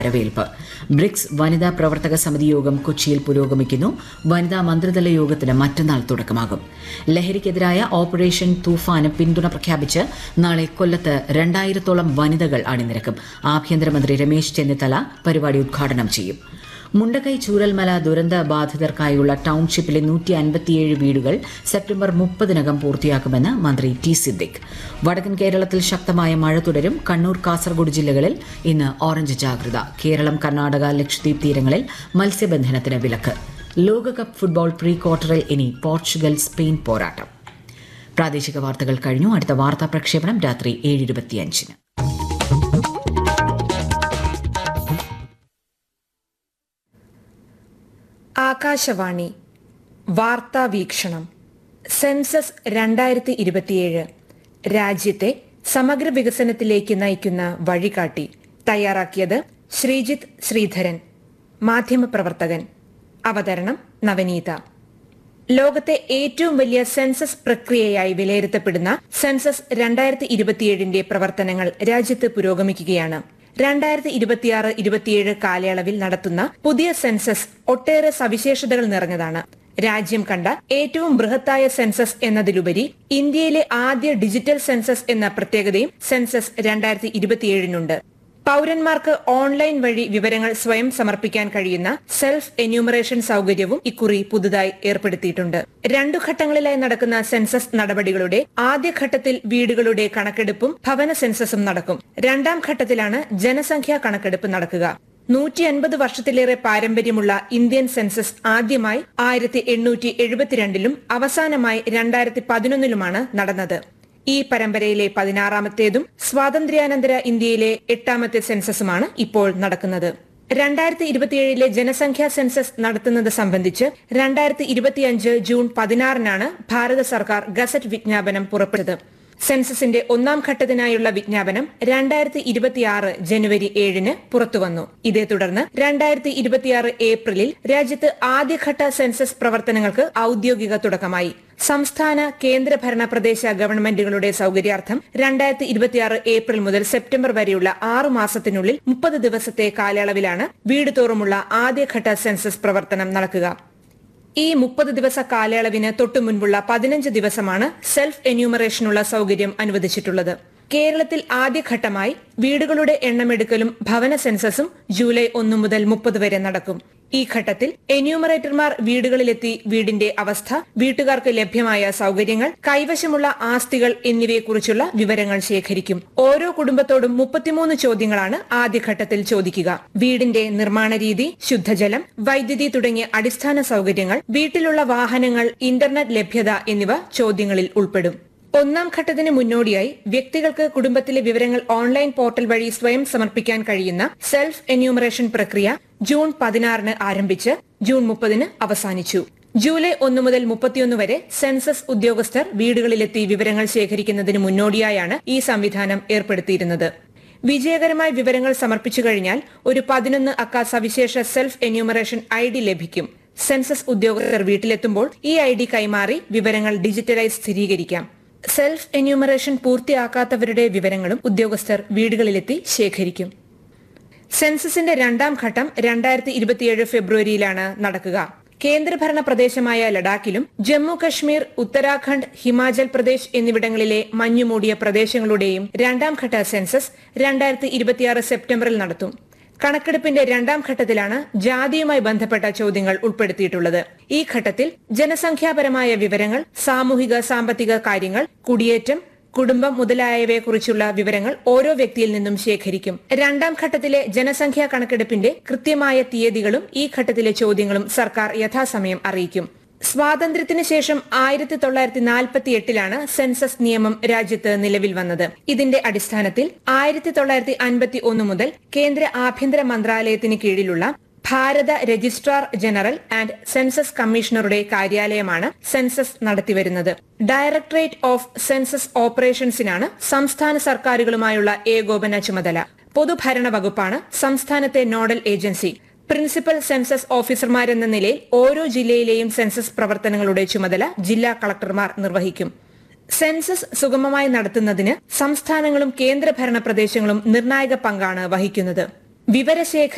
വരവേൽപ്പ് ബ്രിക്സ് വനിതാ പ്രവർത്തക സമിതി യോഗം കൊച്ചിയിൽ പുരോഗമിക്കുന്നു വനിതാ മന്ത്രിതല യോഗത്തിന് മറ്റന്നാൾ തുടക്കമാകും ലഹരിക്കെതിരായ ഓപ്പറേഷൻ തൂഫാന് പിന്തുണ പ്രഖ്യാപിച്ച് നാളെ കൊല്ലത്ത് രണ്ടായിരത്തോളം വനിതകൾ അണിനിരക്കും ആഭ്യന്തരമന്ത്രി രമേശ് ചെന്നിത്തല പരിപാടി ഉദ്ഘാടനം ചെയ്യും മുണ്ടക്കൈ ചൂരൽമല ദുരന്ത ബാധിതർക്കായുള്ള ടൌൺഷിപ്പിലെ നൂറ്റി അൻപത്തിയേഴ് വീടുകൾ സെപ്റ്റംബർ മുപ്പതിനകം പൂർത്തിയാക്കുമെന്ന് മന്ത്രി ടി സിദ്ദിഖ് വടക്കൻ കേരളത്തിൽ ശക്തമായ മഴ തുടരും കണ്ണൂർ കാസർഗോഡ് ജില്ലകളിൽ ഇന്ന് ഓറഞ്ച് ജാഗ്രത കേരളം കർണാടക ലക്ഷദ്വീപ് തീരങ്ങളിൽ മത്സ്യബന്ധനത്തിന് വിലക്ക് ലോകകപ്പ് ഫുട്ബോൾ പ്രീ ക്വാർട്ടറിൽ ഇനി പോർച്ചുഗൽ സ്പെയിൻ പോരാട്ടം പ്രാദേശിക വാർത്തകൾ കഴിഞ്ഞു അടുത്ത വാർത്താ പ്രക്ഷേപണം രാത്രി ഏഴ് ഇരുപത്തിയഞ്ചിന് ആകാശവാണി വാർത്താ വീക്ഷണം സെൻസസ് രണ്ടായിരത്തി ഇരുപത്തിയേഴ് രാജ്യത്തെ സമഗ്ര വികസനത്തിലേക്ക് നയിക്കുന്ന വഴികാട്ടി തയ്യാറാക്കിയത് ശ്രീജിത്ത് ശ്രീധരൻ മാധ്യമപ്രവർത്തകൻ അവതരണം നവനീത ലോകത്തെ ഏറ്റവും വലിയ സെൻസസ് പ്രക്രിയയായി വിലയിരുത്തപ്പെടുന്ന സെൻസസ് രണ്ടായിരത്തി ഇരുപത്തിയേഴിന്റെ പ്രവർത്തനങ്ങൾ രാജ്യത്ത് പുരോഗമിക്കുകയാണ് രണ്ടായിരത്തി ഇരുപത്തിയാറ് ഇരുപത്തിയേഴ് കാലയളവിൽ നടത്തുന്ന പുതിയ സെൻസസ് ഒട്ടേറെ സവിശേഷതകൾ നിറഞ്ഞതാണ് രാജ്യം കണ്ട ഏറ്റവും ബൃഹത്തായ സെൻസസ് എന്നതിലുപരി ഇന്ത്യയിലെ ആദ്യ ഡിജിറ്റൽ സെൻസസ് എന്ന പ്രത്യേകതയും സെൻസസ് രണ്ടായിരത്തി ഇരുപത്തിയേഴിനുണ്ട് പൌരന്മാർക്ക് ഓൺലൈൻ വഴി വിവരങ്ങൾ സ്വയം സമർപ്പിക്കാൻ കഴിയുന്ന സെൽഫ് എന്യൂമറേഷൻ സൗകര്യവും ഇക്കുറി പുതുതായി ഏർപ്പെടുത്തിയിട്ടുണ്ട് രണ്ടു ഘട്ടങ്ങളിലായി നടക്കുന്ന സെൻസസ് നടപടികളുടെ ആദ്യഘട്ടത്തിൽ വീടുകളുടെ കണക്കെടുപ്പും ഭവന സെൻസസും നടക്കും രണ്ടാം ഘട്ടത്തിലാണ് ജനസംഖ്യാ കണക്കെടുപ്പ് നടക്കുക നൂറ്റി അൻപത് വർഷത്തിലേറെ പാരമ്പര്യമുള്ള ഇന്ത്യൻ സെൻസസ് ആദ്യമായി ആയിരത്തി എണ്ണൂറ്റി എഴുപത്തിരണ്ടിലും അവസാനമായി രണ്ടായിരത്തി പതിനൊന്നിലുമാണ് നടന്നത് ഈ പരമ്പരയിലെ പതിനാറാമത്തേതും സ്വാതന്ത്ര്യാനന്തര ഇന്ത്യയിലെ എട്ടാമത്തെ സെൻസസുമാണ് ഇപ്പോൾ നടക്കുന്നത് രണ്ടായിരത്തി ഇരുപത്തിയേഴിലെ ജനസംഖ്യാ സെൻസസ് നടത്തുന്നത് സംബന്ധിച്ച് രണ്ടായിരത്തി ഇരുപത്തിയഞ്ച് ജൂൺ പതിനാറിനാണ് ഭാരത സർക്കാർ ഗസറ്റ് വിജ്ഞാപനം പുറപ്പെടുന്നത് സെൻസസിന്റെ ഒന്നാം ഘട്ടത്തിനായുള്ള വിജ്ഞാപനം രണ്ടായിരത്തി ഇരുപത്തിയാറ് ജനുവരി ഏഴിന് പുറത്തുവന്നു ഇതേ തുടർന്ന് രണ്ടായിരത്തി ഇരുപത്തിയാറ് ഏപ്രിലിൽ രാജ്യത്ത് ആദ്യഘട്ട സെൻസസ് പ്രവർത്തനങ്ങൾക്ക് ഔദ്യോഗിക തുടക്കമായി സംസ്ഥാന കേന്ദ്രഭരണ പ്രദേശ ഗവൺമെന്റുകളുടെ സൌകര്യാർത്ഥം രണ്ടായിരത്തി ഇരുപത്തിയാറ് ഏപ്രിൽ മുതൽ സെപ്റ്റംബർ വരെയുള്ള ആറു മാസത്തിനുള്ളിൽ മുപ്പത് ദിവസത്തെ കാലയളവിലാണ് വീട് തോറുമുള്ള ആദ്യഘട്ട സെൻസസ് പ്രവർത്തനം നടക്കുക ഈ മുപ്പത് ദിവസ കാലയളവിന് തൊട്ടു മുൻപുള്ള പതിനഞ്ച് ദിവസമാണ് സെൽഫ് എന്യൂമറേഷനുള്ള സൗകര്യം അനുവദിച്ചിട്ടുള്ളത് കേരളത്തിൽ ആദ്യഘട്ടമായി വീടുകളുടെ എണ്ണമെടുക്കലും ഭവന സെൻസസും ജൂലൈ ഒന്നു മുതൽ മുപ്പത് വരെ നടക്കും ഈ ഘട്ടത്തിൽ എന്യൂമറേറ്റർമാർ വീടുകളിലെത്തി വീടിന്റെ അവസ്ഥ വീട്ടുകാർക്ക് ലഭ്യമായ സൗകര്യങ്ങൾ കൈവശമുള്ള ആസ്തികൾ എന്നിവയെക്കുറിച്ചുള്ള വിവരങ്ങൾ ശേഖരിക്കും ഓരോ കുടുംബത്തോടും മുപ്പത്തിമൂന്ന് ചോദ്യങ്ങളാണ് ആദ്യഘട്ടത്തിൽ ചോദിക്കുക വീടിന്റെ നിർമ്മാണ രീതി ശുദ്ധജലം വൈദ്യുതി തുടങ്ങിയ അടിസ്ഥാന സൗകര്യങ്ങൾ വീട്ടിലുള്ള വാഹനങ്ങൾ ഇന്റർനെറ്റ് ലഭ്യത എന്നിവ ചോദ്യങ്ങളിൽ ഉൾപ്പെടും ഒന്നാം ഘട്ടത്തിന് മുന്നോടിയായി വ്യക്തികൾക്ക് കുടുംബത്തിലെ വിവരങ്ങൾ ഓൺലൈൻ പോർട്ടൽ വഴി സ്വയം സമർപ്പിക്കാൻ കഴിയുന്ന സെൽഫ് എന്യൂമറേഷൻ പ്രക്രിയ ജൂൺ പതിനാറിന് ആരംഭിച്ച് ജൂൺ മുപ്പതിന് അവസാനിച്ചു ജൂലൈ ഒന്ന് മുതൽ മുപ്പത്തിയൊന്ന് വരെ സെൻസസ് ഉദ്യോഗസ്ഥർ വീടുകളിലെത്തി വിവരങ്ങൾ ശേഖരിക്കുന്നതിന് മുന്നോടിയായാണ് ഈ സംവിധാനം ഏർപ്പെടുത്തിയിരുന്നത് വിജയകരമായി വിവരങ്ങൾ സമർപ്പിച്ചു കഴിഞ്ഞാൽ ഒരു പതിനൊന്ന് അക്ക സവിശേഷ സെൽഫ് എന്യൂമറേഷൻ ഐ ഡി ലഭിക്കും സെൻസസ് ഉദ്യോഗസ്ഥർ വീട്ടിലെത്തുമ്പോൾ ഈ ഐ ഡി കൈമാറി വിവരങ്ങൾ ഡിജിറ്റലൈസ് സ്ഥിരീകരിക്കാം സെൽഫ് എന്യൂമറേഷൻ പൂർത്തിയാക്കാത്തവരുടെ വിവരങ്ങളും ഉദ്യോഗസ്ഥർ വീടുകളിലെത്തി ശേഖരിക്കും സെൻസസിന്റെ രണ്ടാം ഘട്ടം രണ്ടായിരത്തി ഇരുപത്തിയേഴ് ഫെബ്രുവരിയിലാണ് നടക്കുക കേന്ദ്രഭരണ പ്രദേശമായ ലഡാക്കിലും ജമ്മു കശ്മീർ ഉത്തരാഖണ്ഡ് ഹിമാചൽ പ്രദേശ് എന്നിവിടങ്ങളിലെ മഞ്ഞുമൂടിയ പ്രദേശങ്ങളുടെയും രണ്ടാം ഘട്ട സെൻസസ് രണ്ടായിരത്തി ഇരുപത്തിയാറ് സെപ്റ്റംബറിൽ നടത്തും കണക്കെടുപ്പിന്റെ രണ്ടാം ഘട്ടത്തിലാണ് ജാതിയുമായി ബന്ധപ്പെട്ട ചോദ്യങ്ങൾ ഉൾപ്പെടുത്തിയിട്ടുള്ളത് ഈ ഘട്ടത്തിൽ ജനസംഖ്യാപരമായ വിവരങ്ങൾ സാമൂഹിക സാമ്പത്തിക കാര്യങ്ങൾ കുടിയേറ്റം കുടുംബം മുതലായവയെക്കുറിച്ചുള്ള വിവരങ്ങൾ ഓരോ വ്യക്തിയിൽ നിന്നും ശേഖരിക്കും രണ്ടാം ഘട്ടത്തിലെ ജനസംഖ്യാ കണക്കെടുപ്പിന്റെ കൃത്യമായ തീയതികളും ഈ ഘട്ടത്തിലെ ചോദ്യങ്ങളും സർക്കാർ യഥാസമയം അറിയിക്കും സ്വാതന്ത്ര്യത്തിന് ശേഷം ആയിരത്തി തൊള്ളായിരത്തി നാൽപ്പത്തി എട്ടിലാണ് സെൻസസ് നിയമം രാജ്യത്ത് നിലവിൽ വന്നത് ഇതിന്റെ അടിസ്ഥാനത്തിൽ ആയിരത്തി തൊള്ളായിരത്തി അൻപത്തി ഒന്ന് മുതൽ കേന്ദ്ര ആഭ്യന്തര മന്ത്രാലയത്തിന് കീഴിലുള്ള ഭാരത രജിസ്ട്രാർ ജനറൽ ആൻഡ് സെൻസസ് കമ്മീഷണറുടെ കാര്യാലയമാണ് സെൻസസ് നടത്തിവരുന്നത് ഡയറക്ടറേറ്റ് ഓഫ് സെൻസസ് ഓപ്പറേഷൻസിനാണ് സംസ്ഥാന സർക്കാരുകളുമായുള്ള ഏകോപന ചുമതല പൊതുഭരണ വകുപ്പാണ് സംസ്ഥാനത്തെ നോഡൽ ഏജൻസി പ്രിൻസിപ്പൽ സെൻസസ് ഓഫീസർമാരെന്ന നിലയിൽ ഓരോ ജില്ലയിലെയും സെൻസസ് പ്രവർത്തനങ്ങളുടെ ചുമതല ജില്ലാ കളക്ടർമാർ നിർവഹിക്കും സെൻസസ് സുഗമമായി നടത്തുന്നതിന് സംസ്ഥാനങ്ങളും കേന്ദ്രഭരണ പ്രദേശങ്ങളും നിർണായക പങ്കാണ് വഹിക്കുന്നത് വിവരശേഖര